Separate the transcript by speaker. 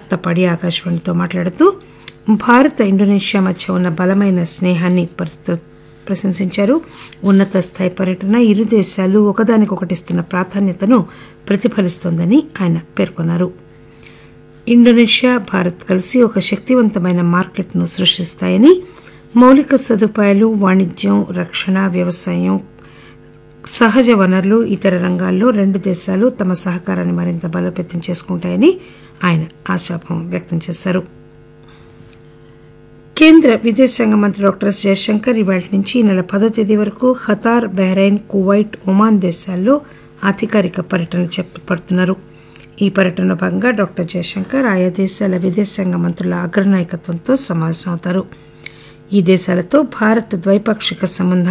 Speaker 1: తపాడి ఆకాశవాణితో మాట్లాడుతూ భారత్ ఇండోనేషియా మధ్య ఉన్న బలమైన స్నేహాన్ని ప్రస్తు- ప్రశంసించారు ఉన్నత స్థాయి పర్యటన ఇరు దేశాలు ఒకదానికొకటిస్తున్న ప్రాధాన్యతను ప్రతిఫలిస్తోందని ఆయన పేర్కొన్నారు ఇండోనేషియా భారత్ కలిసి ఒక శక్తివంతమైన మార్కెట్ను సృష్టిస్తాయని మౌలిక సదుపాయాలు వాణిజ్యం రక్షణ వ్యవసాయం సహజ వనరులు ఇతర రంగాల్లో రెండు దేశాలు తమ సహకారాన్ని మరింత బలోపేతం చేసుకుంటాయని ఆయన ఆశాభావం వ్యక్తం చేశారు కేంద్ర విదేశాంగ మంత్రి డాక్టర్ ఎస్ జయశంకర్ ఇవాళ నుంచి ఈ నెల పదో తేదీ వరకు ఖతార్ బహ్రెయిన్ కువైట్ ఒమాన్ దేశాల్లో అధికారిక పర్యటన చేపడుతున్నారు ఈ పర్యటనలో భాగంగా డాక్టర్ జయశంకర్ ఆయా దేశాల విదేశాంగ మంత్రుల అగ్రనాయకత్వంతో సమావేశమవుతారు ఈ దేశాలతో భారత్ ద్వైపాక్షిక సంబంధాలు